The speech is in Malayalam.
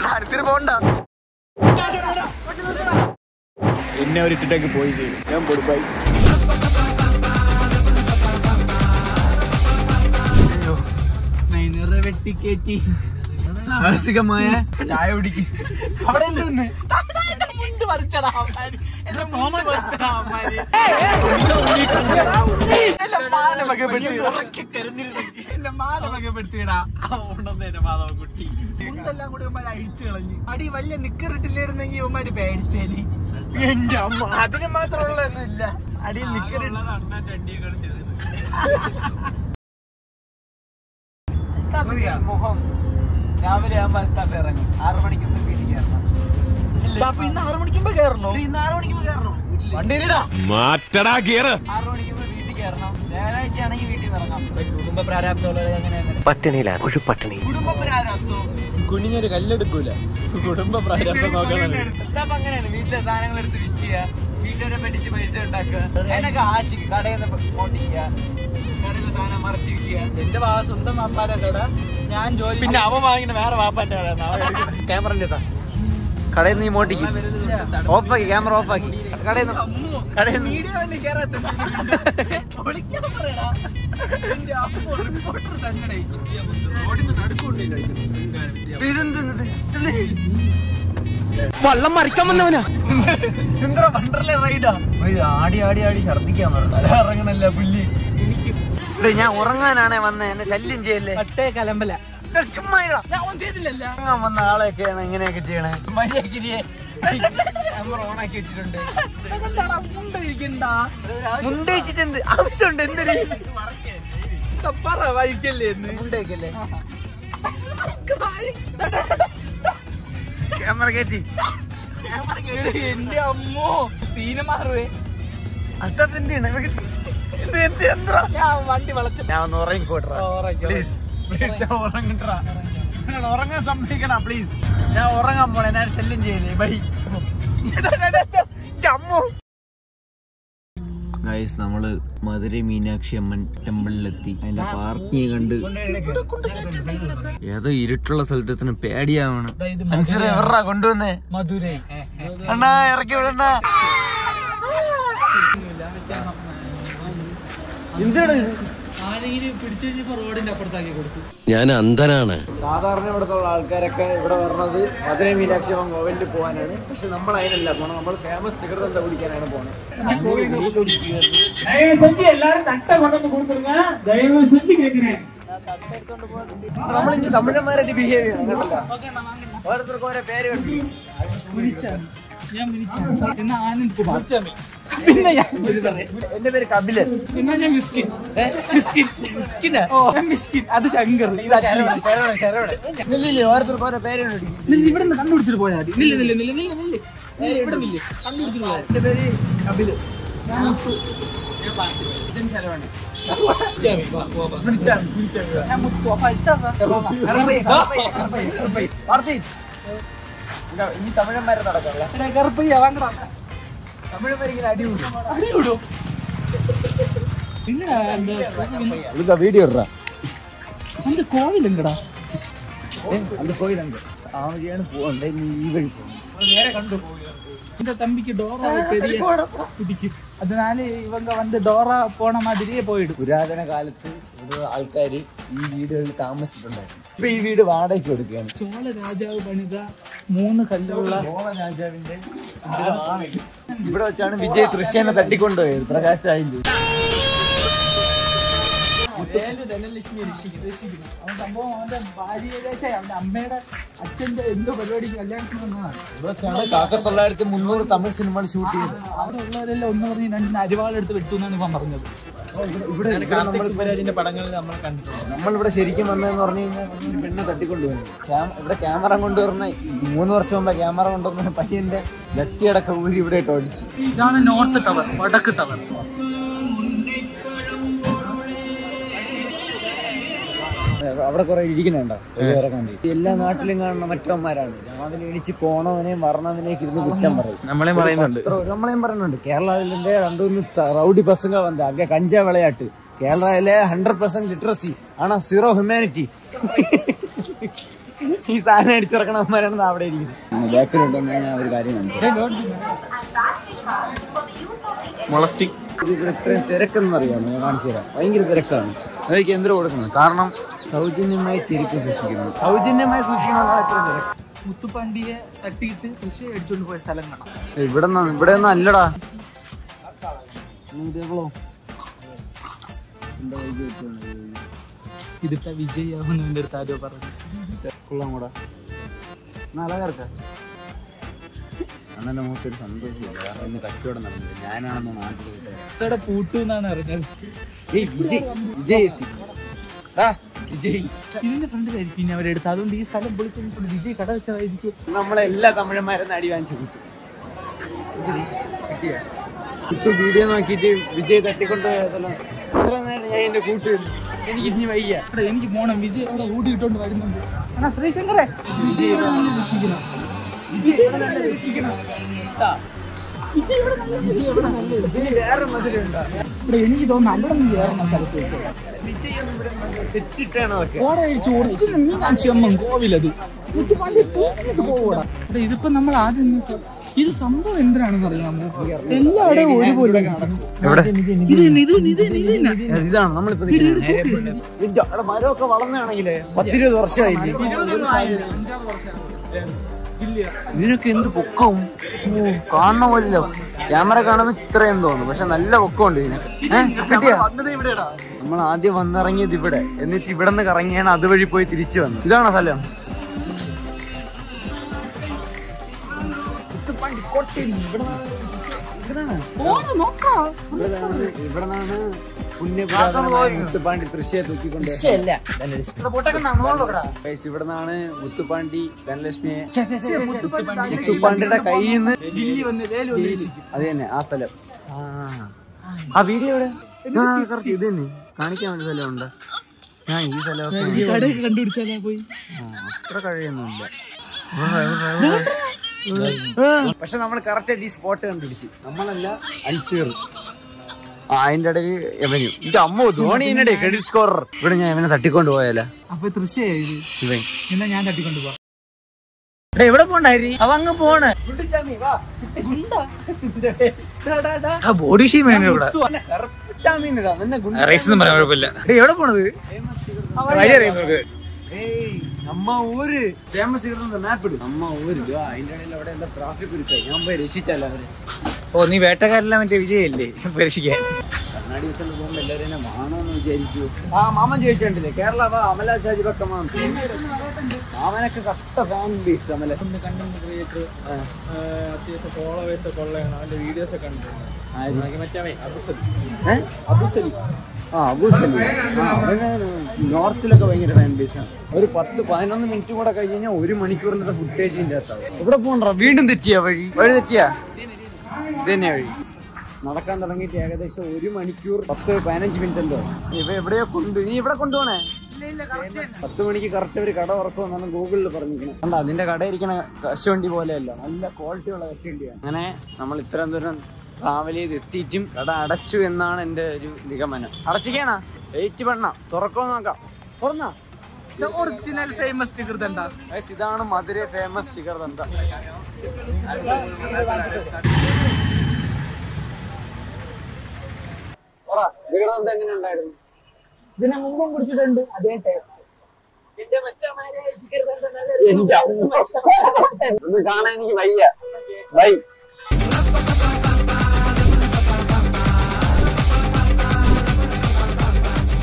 ഡാൻസിന് പോണ്ട എന്നെ അവരിട്ടിട്ടേക്ക് പോയി ഞാൻ കൊടുപ്പായി മൈനറെ വെട്ടിക്കേറ്റി സാഹസികമായ ചായ കുടിക്കും അവിടെ എന്തെന്ന് മുണ്ട് പറിച്ചടാ അവന്മാര്. എന്റെ മുണ്ട് പറിച്ചടാ അവന്മാര്. എന്റെ മാല വകപ്പെടുത്തി. എന്റെ മാല വകപ്പെടുത്തിയടാ. മുണ്ടെല്ലാം കൂടി ഇവന്മാര് അഴിച്ചു കളഞ്ഞു അടി വലിയ നിക്കറിട്ടില്ലായിരുന്നെങ്കിൽ ഇവന്മാര് പേടിച്ചേനി എന്റെ അമ്മ അതിന് മാത്രമുള്ളതൊന്നുമില്ല അടിയിൽ നിക്കറില്ല മുഖം രാവിലെ ആകുമ്പോ അൽത്താഫ് ഇറങ്ങും ആറു മണിക്കുമ്പോ വീട്ടിൽ കയറണം അപ്പൊ ഇന്ന് ആറു മണിക്കുമ്പോ കയറണോ ഇന്ന് ആറു മണിക്കുമ്പോ കയറണോ വണ്ടിയിലിടാ മാറ്റടാ ഗിയർ ആറു മണിക്കുമ്പോ വീട്ടിൽ കയറണം വ്യാഴാഴ്ച ആണെങ്കിൽ വീട്ടിൽ നിന്ന് ഇറങ്ങാം കുടുംബ പ്രാരാബ്ദമുള്ളവരെ അങ്ങനെ അങ്ങനെ പട്ടിണിയിലാണ് ഒരു പട്ടിണി കുടുംബ പ്രാരാബ്ദോ കുഞ്ഞിനൊരു കല്ലെടുക്കൂല കുടുംബ പ്രാരാബ്ദം നോക്കാൻ അപ്പൊ അങ്ങനെയാണ് വീട്ടിലെ സാധനങ്ങൾ എടുത്ത് വിൽക്കുക വീട്ടുകാരെ പറ്റിച്ച് പൈസ ഉണ്ടാക്കുക അതിനൊക്കെ ആശിക്ക് കടയിൽ നിന്ന് മോട്ടിക്കുക കടയിലെ സാധനം മറച്ച് വിൽക്കുക എന്റെ ഭാഗം സ്വന്തം വാപ്പാരാ ഞാൻ ജോലി പിന്നെ അവൻ വാങ്ങിന വേറെ വാപ്പാന്റെ ക്യാമറ കടയിൽ നിന്ന് മോട്ടിക്ക് ഓഫാക്കി ക്യാമറ ഓഫാക്കി കടയിൽ നിന്ന് കടയിൽ നിന്ന് വള്ളം മറിക്കാൻ വന്നവനാ എന്താ വണ്ടർലേ റൈഡാ ആടി ആടി ആടി ഛർദിക്കാൻ പറഞ്ഞു ഇറങ്ങണല്ല പുല്ലി ഞാൻ ഉറങ്ങാനാണേ വന്നേ എന്നെ ശല്യം ചെയ്യല്ലേ ഒട്ടേ കലമ്പല ചുമ്മാ ഇരുടാ. ഞാൻ ചെയ്തില്ലല്ലോ ഉറങ്ങാൻ വന്ന ആളെയൊക്കെയാണ് ഇങ്ങനെയൊക്കെ ചെയ്യണേ മര്യാദക്കിരിയെ ക്യാമറ ഓണാക്കി വെച്ചിട്ടുണ്ട് മുണ്ടിരിക്കണ്ട മുണ്ട് വെച്ചിട്ട് എന്ത് ആവശ്യമുണ്ട് എന്തൊരു പറ വഴിക്കല്ലേ എന്ന് മുണ്ടേക്കല്ലേ ക്യാമറ കയറ്റി എന്റെ അമ്മോ സീന മാറുവേ അത്തപ്പ എന്ത് ചെയ്യണേ ഇവക്ക് എന്ത് എന്ത് എന്താ ഞാൻ വണ്ടി വളച്ചു ഞാൻ ഒന്ന് ഉറങ്ങിക്കോട്ടെ പ്ലീസ് ഉറങ്ങട്ടാ ഉറങ്ങാൻ സമ്മതിക്കണ പ്ലീസ് ഞാൻ ഉറങ്ങാൻ പോണേ ഞാൻ ശല്യം ചെയ്യില്ലേ ബൈ ഗൈസ് നമ്മള് മധുര മീനാക്ഷി അമ്മൻ ടെമ്പിളിലെത്തി അതിന്റെ പാർക്കിങ് കണ്ട് ഏതോ ഇരുട്ടുള്ള സ്ഥലത്തിന് പേടിയാവണം അഞ്ചര എവറാ കൊണ്ടുവന്നേ മധുരൈ അണ്ണാ ഇറക്കി വിടണ്ണ ആരെങ്കിലും പിടിച്ചു കഴിഞ്ഞപ്പോ റോഡിന്റെ അപ്പുറത്താക്കി കൊടുത്തു ഞാൻ അന്ധനാണ് സാധാരണ ഇവിടുത്തെ ആൾക്കാരൊക്കെ ഇവിടെ വരണത് മധുര മീനാക്ഷി അമ്മൻ കോവിലിൽ പോകാനാണ് പക്ഷെ നമ്മൾ അതിനല്ല പോണം നമ്മൾ ഫേമസ് തികൃതം കുടിക്കാനാണ് പോണത് தயவு செஞ்சு எல்லாரும் தட்டை கொண்டு வந்து கொடுத்துருங்க தயவு செஞ்சு கேட்கிறேன் നമ്മൾ തമിഴന്മാരായിട്ട് ബിഹേവ് ചെയ്യണം കേട്ടല്ലോ ഓരോരുത്തർക്കും ഓരോ പേര് കണ്ടു ഞാൻ വിളിച്ചു എന്നാ ആനന്ദ് കുമാർച്ചാമി പിന്നെ ഞാൻ ഇത് പറയാം. എന്റെ പേര് കപിലൻ എന്നാ ഞാൻ മിസ്കിൻ മിസ്കിൻ മിസ്കിനാ ഓ ഞാൻ മിസ്കിൻ അത് ശങ്കർ ഇത് അഖിൽ. ശരവണ ശരവണ ഇല്ലില്ല ഓരോരുത്തർക്കും ഓരോ പേര് കണ്ടു നില്ല് ഇവിടെ നിന്ന് കണ്ടുപിടിച്ചിട്ട് പോയാൽ മതി നില്ല നില്ല നില്ല നില്ല നില്ല നില്ല ഇവിടെ നില്ല കണ്ടുപിടിച്ചിട്ട് പോയാൽ എന്റെ പേര് കപിലൻ ഞാൻ മുത്തു അപ്പൊ ഇട്ടാ ഈ തമിഴന്മാരെ നടക്കല്ല കറുപ്പയ്യ വാങ്ങടാ തമിഴന്മാരിങ്ങനെ അടി കൂടും അടി വിടും പിന്നെടാ എന്താ വീഡിയോ ഇടാ அந்த கோவில் எங்கடா അത് പോയിട്ടുണ്ട് ആവുകയാണ് പോകണ്ടേ നീ ഈ വഴി പോകും இந்த தம்பிக்கு டோரா பெரிய பிடிக்கும் அதனால இவங்க வந்து டோரா போன மாதிரியே போயிடும் പുരാതന കാലത്ത് ഇവിടെ ആൾക്കാർ ഈ വീടുകളിൽ താമസിച്ചിട്ടുണ്ടായിരുന്നു ഇപ്പൊ ഈ വീട് വാടകയ്ക്ക് കൊടുക്കുകയാണ് சோழ ராஜாവ് പണിത മൂന്ന് കല്ലുള്ള ചോള രാജാവിന്റെ ഇവിടെ വെച്ചാണ് വിജയ് തൃശ്ശേനെ തട്ടിക്കൊണ്ടുപോയത് പ്രകാശ് രാജിന്റെ വേലു ധനലക്ഷ്മി രക്ഷിക്കും രക്ഷിക്കുന്നു അവൻ സംഭവം അവന്റെ ഭാര്യയുടെ ശ്ശെ, അവന്റെ അമ്മയുടെ അച്ഛന്റെ എന്തോ പരിപാടിക്ക് കല്യാണത്തിന് വന്നതാണ് ഇവിടെ വെച്ചാണ് കാക്കത്തൊള്ളായിരത്തി തൊള്ളായിരത്തി മുന്നൂറ് തമിഴ് സിനിമകൾ ഷൂട്ട് ചെയ്തത് അവിടെ ഉള്ളവരെല്ലാം ഒന്ന് പറഞ്ഞ് രണ്ടിന് അരിവാളെടുത്ത് വെട്ടു എന്നാണ് ഇവൻ പറഞ്ഞത് ഇവിടെ സുബരാജിന്റെ പടങ്ങളിൽ നമ്മൾ കണ്ടിട്ടുണ്ട് നമ്മളിവിടെ ശരിക്കും വന്നതെന്ന് പറഞ്ഞു കഴിഞ്ഞാൽ ഒരു പെണ്ണ് തട്ടിക്കൊണ്ടുപോയി ഇവിടെ ക്യാമറ കൊണ്ടുവരുന്ന മൂന്ന് വർഷം മുമ്പ് ക്യാമറ കൊണ്ടുവന്ന പയ്യന്റെ ലത്തിയടക്കം ഊരി ഇവിടെ ഇട്ട് ഒടിച്ചു ഇതാണ് നോർത്ത് ടവർ വടക്ക് ടവർ അവിടെ കുറെ ഇരിക്കുന്നുണ്ടോ വേറെ കണ്ടി എല്ലാ നാട്ടിലും കാണുന്ന മറ്റവന്മാരാണ് രാവിലെ എണിച്ച് പോണവനെയും വരണവനെയൊക്കെ ഇരുന്ന് കുറ്റം പറയും നമ്മളെ പറയുന്നുണ്ട് എത്ര- നമ്മളെയും പറയുന്നുണ്ട് കേരളാവിലെ രണ്ടു മൂന്ന് ത- റൗഡി பசங்க வந்து அங்க கஞ்சா விளையாட்டு கேரளாவிலே ஹண்ட்ரட் பர்சன்ட் லிட்ரஸி ஆனா ஜீரோ ஹியூமனிட்டி ഈ സാധനം അടിച്ചിറക്കണവന്മാരാണ് അവിടെ ഇരിക്കുന്നത് ബാക്കിലുണ്ടെന്ന് ഞാൻ ഒരു കാര്യം കാണിച്ചു മൊളസ്റ്റിക് ഇവിടെ ഇത്രയും തിരക്കെന്ന് അറിയാമോ ഞാൻ കാണിച്ചു തരാം ഭയങ്കര തിരക്കാണ് അതൊക്കെ എന്തിനു കൊടുക്കുന്നത് കാരണം സൗജന്യമായി ചെരുപ്പ് സൂക്ഷിക്കുന്നു സൗജന്യമായി സൂക്ഷിക്കുന്നതാണ് ഇത്ര തിരക്ക് മുത്തുപ്പാണ്ടിയെ തട്ടിയിട്ട് കൃഷി അടിച്ചോണ്ട് പോയ സ്ഥലം കാണാം ഇവിടെ നിന്ന് ഇവിടെ ഒന്നും അല്ലടാ ഇതേപോളോ എന്താ വൈകി വെച്ചോണ്ട് ഇതിപ്പോ വിജയാവുന്ന എൻ്റെ അടുത്ത് ആരോ പറഞ്ഞു കൊള്ളാം കൂടാ നല്ല കറക്ക അണ്ണന്റെ മുഖത്ത് ഒരു സന്തോഷമില്ല കാരണം ഇന്ന് കച്ചവടം നടന്നില്ല ഞാനാണെന്ന് നാട്ടിൽ വിട്ടത് ഇവിടെ പൂട്ടു എന്നാണ് അറിഞ്ഞത് ഏയ് വിജയ് വിജയ് എത്തി ആ വിജയ് ഇതിന്റെ ഫ്രണ്ടിലായിരിക്കും ഇനി അവരെടുത്ത് അതുകൊണ്ട് ഈ സ്ഥലം പൊളിച്ചിട്ട് വിജയ് കട വെച്ചതായിരിക്കും നമ്മളെല്ലാ തമിഴന്മാരും അടി വാങ്ങിച്ചു കിട്ടും കിട്ടിയ കുത്തു വീഡിയോ നോക്കിയിട്ട് വിജയ് തട്ടിക്കൊണ്ടുപോയതല്ലോ ഇത്ര നേരം ഞാൻ എന്റെ കൂട്ടുകാരി എനിക്ക് ഇനി വയ്യ എടാ, എനിക്ക് പോണം വിജയ് അവിടെ ഊട്ടി ഇട്ടോണ്ട് വരുന്നുണ്ട് എന്നാ ശ്രീശങ്കറെ വിജയ് ഇവിടെ നല്ല രക്ഷിക്കണം വിജയ് ഇവിടെ നല്ല രക്ഷിക്കണം ട്ടാ. വിജയ് ഇവിടെ നല്ല രക്ഷിക്കണം. ഇനി വേറെ മധുരമുണ്ടോ ഇവിടെ എനിക്ക് തോന്നുന്നു അവിടെ നിന്ന് കയറുന്ന സ്ഥലത്ത് വെച്ചത് വിജയ് ഒന്നും ഇവിടെ സെറ്റ് ഇട്ടാണ് അതൊക്കെ ഓട കഴിച്ച് ഒറിജിനൽ മീനാക്ഷിയമ്മൻ കോവിലത് മുത്തുപാണ്ടി തൂക്കിട്ട് പോകൂടാ എടാ, ഇതിപ്പോ നമ്മൾ ആദ്യം നിന്ന് സ- ഇത് സംഭവം എന്തിനാണെന്ന് അറിയാമോ എല്ലാവരുടെയും ഒരുപോലെ എവിടെ ഇത് തന്നെ, ഇത് തന്നെ, ഇത് തന്നെ, ഇത് തന്നെ. ഇതാണ് നമ്മളിപ്പോ നിൽക്കുന്നത്. നേരെ പോയിട്ട്. ഇല്ല, അവിടെ മരമൊക്കെ വളർന്നാണെങ്കിലേ പത്തിരുപത് വർഷമായില്ലേ ഇതിനൊക്കെ എന്ത് പൊക്കവും ഓ കാണണ പോലല്ലോ ക്യാമറ കാണുമ്പോ ഇത്രയും തോന്നും പക്ഷെ നല്ല പൊക്കമുണ്ട് ഇതിനൊക്കെ ഏഹ് കിട്ടിയ നമ്മൾ ആദ്യം വന്നിറങ്ങിയത് ഇവിടെ എന്നിട്ട് ഇവിടെ നിന്ന് കറങ്ങിയാണ് അതുവഴി പോയി തിരിച്ചു വന്നത് ഇതാണോ സ്ഥലം പോണം, നോക്കാം. ഇവിടെ നിന്നാണ് മുത്തുപ്പാണ്ടി തൃശ്ശിയെ തൂക്കിക്കൊണ്ട് Guys, ഇവിടെ നിന്നാണ് മുത്തുപ്പാണ്ടി ധനലക്ഷ്മിയെ ശ്ശെ, മുത്തുപാണ്ടി മുത്തുപ്പാണ്ടിയുടെ കയ്യിൽ നിന്ന് ദില്ലി വന്ന് വേലു വന്ന് രക്ഷിക്കും. അത് തന്നെ ആ സ്ഥലം ആ വീഡിയോ എവിടെ ആ കറക്റ്റ് ഇത് തന്നെ കാണിക്കാൻ വേണ്ടി സ്ഥലമുണ്ട് ഞാൻ ഈ സ്ഥലമൊക്കെ ഈ കടയൊക്കെ കണ്ടുപിടിച്ചാലാ പോയി ആ, അത്ര കഴിയൊന്നുമില്ല പക്ഷെ നമ്മൾ കറക്റ്റ് ആയിട്ട് ഈ സ്പോട്ട് കണ്ടുപിടിച്ച് നമ്മളല്ല അൻസീർ ആ അതിന്റെ ഇടയിൽ എവന് എന്റെ അമ്മ ധോണി ഇതിനിടെ ക്രെഡിറ്റ് സ്കോറർ ഇവിടെ ഞാൻ ഇവനെ തട്ടിക്കൊണ്ട് പോയാലോ അപ്പൊ തൃശ്ശയായത് ഇവൻ എന്നാ ഞാൻ തട്ടിക്കൊണ്ട് പോവാം എവിടെ പോണ്ടായി അവ അങ്ങ് പോണ് ബോഡി ഷീം വേണം ഇവിടെ റൈസ് പറയാൻ കുഴപ്പമില്ല എവിടെ പോണത് വഴി അറിയുന്നത് നമ്മ ഊര് ഫേമസ് മാപ്പ് ഇടും നമ്മ ഊര് ഇതോ, അതിന്റെ ഇടയിൽ അവിടെ എന്താ ട്രാഫിക് ഒരുക്കായി ഞാൻ പോയി രക്ഷിച്ചല്ല അവര് ഓ നീ വേട്ടക്കാരെല്ലാം മറ്റേ വിജയല്ലേ പരീക്ഷിക്കാൻ കണ്ണാടി വെച്ചുകൊണ്ട് പോകുമ്പോ എല്ലാവരും എന്നെ വാണോന്ന് വിചാരിക്കൂ ആ മാമൻ ചോദിച്ചിട്ടില്ലേ കേരള വാ അമല ഷാജി പക്ക മാമൻ മാമനൊക്കെ കട്ട fan base Amala content creator അത്യാവശ്യം ഫോളോവേഴ്സ് ഒക്കെ ഉള്ളതാണ് അവന്റെ വീഡിയോസ് ഒക്കെ കണ്ടിട്ടുണ്ട് മറ്റേ അബുസലി ഏ? അബുസലി ആ അബൂസലി ആ അവന് നോർത്തിലൊക്കെ ഭയങ്കര ഫാൻ ബേസ് ആണ് ഒരു പത്ത് പതിനൊന്ന് മിനിറ്റ് കൂടെ കഴിഞ്ഞ് കഴിഞ്ഞാൽ ഒരു മണിക്കൂറിന്റെ ഫുട്ടേജിന്റെ അകത്താവും ഇവിടെ പോണ്ടാ വീണ്ടും തെറ്റിയാ വഴി വഴി തെറ്റിയാ ഇത് തന്നെ വഴി നടക്കാൻ തുടങ്ങിയിട്ട് ഏകദേശം ഒരു മണിക്കൂർ പത്ത് പതിനഞ്ച് മിനിറ്റ് എന്തോ ഇവ എവിടെയോ കൊണ്ട് നീ ഇവിടെ കൊണ്ടുപോണേ പത്ത് മണിക്ക് കറക്റ്റ് ഒരു കട ഉറക്കുമെന്നാണ് ഗൂഗിളിൽ പറഞ്ഞിരിക്കുന്നത് കണ്ട അതിന്റെ കട ഇരിക്കണ കശുവണ്ടി പോലെയല്ല നല്ല ക്വാളിറ്റി ഉള്ള കശുവണ്ടിയാണ് അങ്ങനെ നമ്മൾ ഇത്രയും ദൂരം ട്രാവൽ ചെയ്ത് എത്തിയിട്ടും കട അടച്ചു എന്നാണ് എന്റെ ഒരു നിഗമനം അടച്ചിക്കാണാ വെയിറ്റ് പണ്ണ തുറക്കോ നോക്കാം തുറന്നാ ഒറിജിനൽ ഫേമസ് ചികൃതണ്ട Guys, ഇതാണ് മധുര ഫേമസ് ചിക്കർ ദന്ത എങ്ങനെ ഉണ്ടായിരുന്നു ഇതിനെ മുമ്പും കുടിച്ചിട്ടുണ്ട് അതേ ടേസ്റ്റ് ഒന്ന് കാണാൻ എനിക്ക് വയ്യ ബൈ